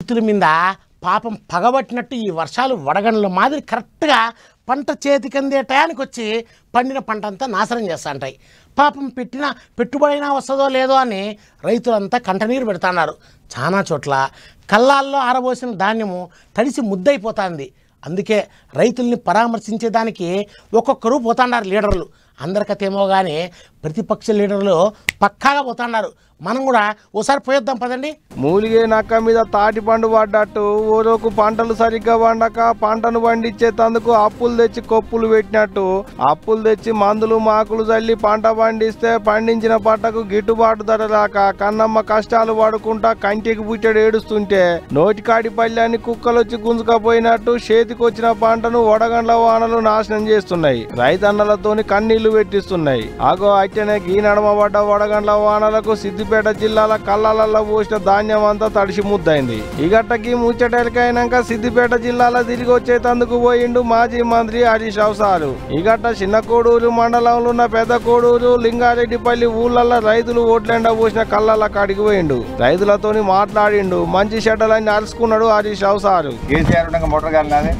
రైతుల మీద పాపం పగబట్టినట్టు ఈ వర్షాలు వడగండ్ల మాదిరి కరెక్ట్గా పంట చేతికి అందే టయానికి వచ్చి పండిన పంట అంతా నాశనం చేస్తా ఉంటాయి పాపం పెట్టిన పెట్టుబడైనా వస్తుందో లేదో అని రైతులంతా కంటనీరు పెడుతున్నారు చాలా చోట్ల కళ్ళాల్లో ఆరబోసిన ధాన్యము తడిసి ముద్దయిపోతుంది అందుకే రైతుల్ని పరామర్శించేదానికి ఒక్కొక్కరు పోతున్నారు లీడర్లు అందరికతేమో కానీ ప్రతిపక్ష లీడర్లు పక్కాగా పోతున్నారు మనం కూడా ఓసారి పోయొద్దాం పదండి మూలిగే నక్క మీద తాటి పండు పడ్డట్టు ఊరోకు పంటలు సరిగ్గా పండక పంటను పండించేతందుకు అప్పులు తెచ్చి కొప్పులు పెట్టినట్టు అప్పులు తెచ్చి మందులు మాకులు చల్లి పంట పండిస్తే పండించిన పంటకు గిట్టుబాటు ధర రాక కన్నమ్మ కష్టాలు పడుకుంటా కంటికి పుట్టెడు ఏడుస్తుంటే నోటికాడి పల్లెన్ని కుక్కలొచ్చి గుంజుకపోయినట్టు చేతికొచ్చిన పంటను వడగండ్ల వానలు నాశనం చేస్తున్నాయి రైతన్నలతోని కన్నీళ్లు పెట్టిస్తున్నాయి ఆగో అట్టనే గీ నడమ పడ్డ వడగండ్ల వానలకు సిద్దిపేట జిల్లాల కళ్ళాలలో పోసిన ధాన్యం అంతా తడిసి ముద్దైంది ఈ గట్టకి ముచ్చటెలకైనాక సిద్దిపేట జిల్లాలో తిరిగి వచ్చేతందుకు పోయిండు మాజీ మంత్రి హరీష్ రావు సారు ఈ గట్ట చిన్న కోడూరు మండలంలో ఉన్న పెద్ద కోడూరు లింగారెడ్డిపల్లి ఊళ్ళల్లో రైతులు ఓట్లెండ పోసిన కళ్ళాల కాడికి పోయిండు రైతులతోని మాట్లాడిండు మంచి చెడ్డలన్నీ అరుచుకున్నాడు హరీష్ రావు సారు కేసీఆర్ ఉండగా మోటార్ కాలినాది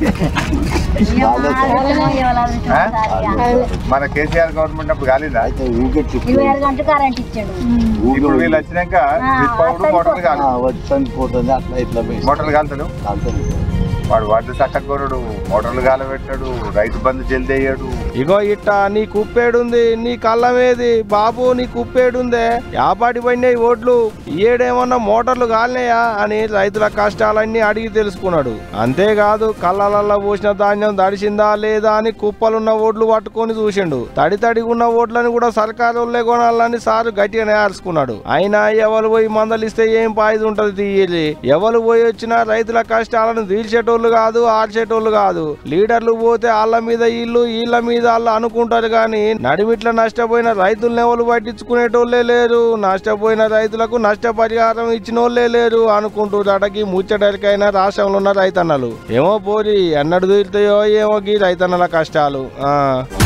మన కేసీఆర్ గవర్నమెంట్ అప్పుడు కాలేదా ఇరవై ఆరు గంటలు కరెంట్ ఇచ్చాడు ఇప్పుడు వీళ్ళు వచ్చినాక విప్పవుడు మోటార్లు కాదు వచ్చి పోతుంది అట్లా ఇట్లా వేసి మోటార్లు కాలుతాడు వాడు వాటి చట్టకోరుడు మోటార్లు కాలబెట్టాడు రైతు బంధు జల్ది అయ్యాడు ఇగో ఇట్ట నీ కుప్పేడుంది నీ కళ్ళమేది బాబు నీ కుప్పేడుందే యాపాటి పడినాయి ఓట్లు ఏడేమన్నా మోటార్లు కాలినాయా అని రైతుల కష్టాలన్నీ అడిగి తెలుసుకున్నాడు అంతేకాదు కళ్ళలల్లో పోసిన ధాన్యం దడిసిందా లేదా అని కుప్పలున్న ఓట్లు పట్టుకొని చూసిండు తడి తడిగా ఉన్న ఓట్లని కూడా సర్కారు కొనాలని సారు గట్టిగానే ఆర్చుకున్నాడు అయినా ఎవరు పోయి మందలిస్తే ఏం పాయిది ఉంటది తీయాలి ఎవరు పోయి వచ్చినా రైతుల కష్టాలను తీర్చేటోళ్ళు కాదు ఆర్చేటోళ్ళు కాదు లీడర్లు పోతే వాళ్ళ మీద ఇల్లు వీళ్ళ మీద వాళ్ళు అనుకుంటారు కానీ నడిమిట్ల నష్టపోయిన రైతులను ఎవరు పట్టించుకునేటోళ్ళే లేరు నష్టపోయిన రైతులకు నష్టపరిహారం ఇచ్చిన వాళ్ళే లేరు అనుకుంటూ అటకి ముచ్చటరికైనా రాష్ట్రంలో ఉన్న రైతన్నలు ఏమో పోరి ఎన్నడు తీరుతాయో ఏమో గీ రైతన్నల కష్టాలు ఆ